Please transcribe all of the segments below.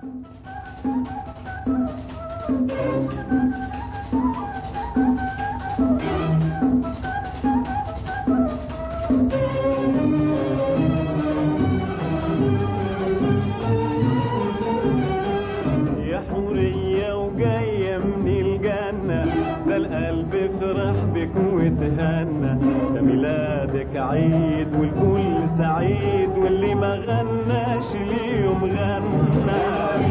يا حورية وجاية من الجنة ده القلب فرح بك وتهنى ده ميلادك عيد والكل سعيد واللي ما غناش اليوم غنى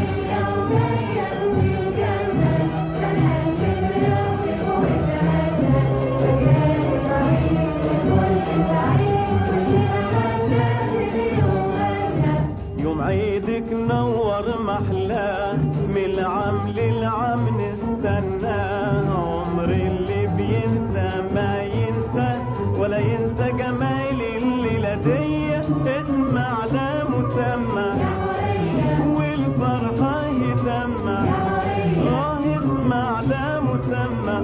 يوم عيدك نور محلاه من العام للعام نستناه عمر اللي بينسى ما ينسى ولا ينسى جمال الليلة دي اسمع لا مسمى والفرحة يسمى اه اسمع لا مسمى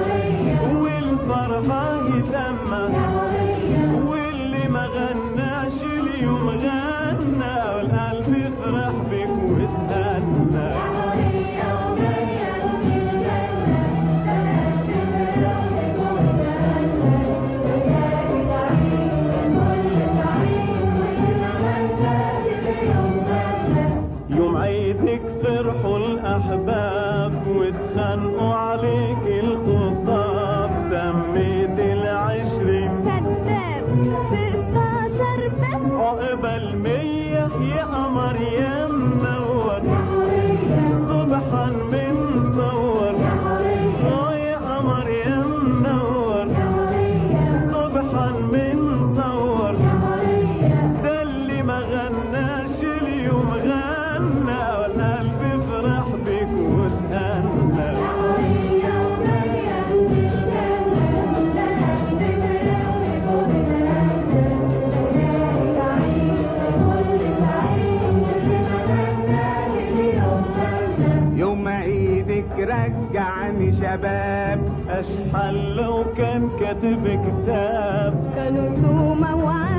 والفرحة يسمى واللي ما غناش اليوم غنى والقلب يفرح بك ويستنى يوم عيدك فرحوا الأحباب واتخانقوا عليك الخطاب سميت العشرين كذاب 16 بس عقبال مية يا قمر يا منور صبحا من صور اه يا قمر يا منور صبحا من صور ده اللي ما غناش اليوم غنى والقلب فرح بك وتهنى يوم عيدك رجعني شباب اشحال لو كان كاتب كتاب كانوا تومة وعلى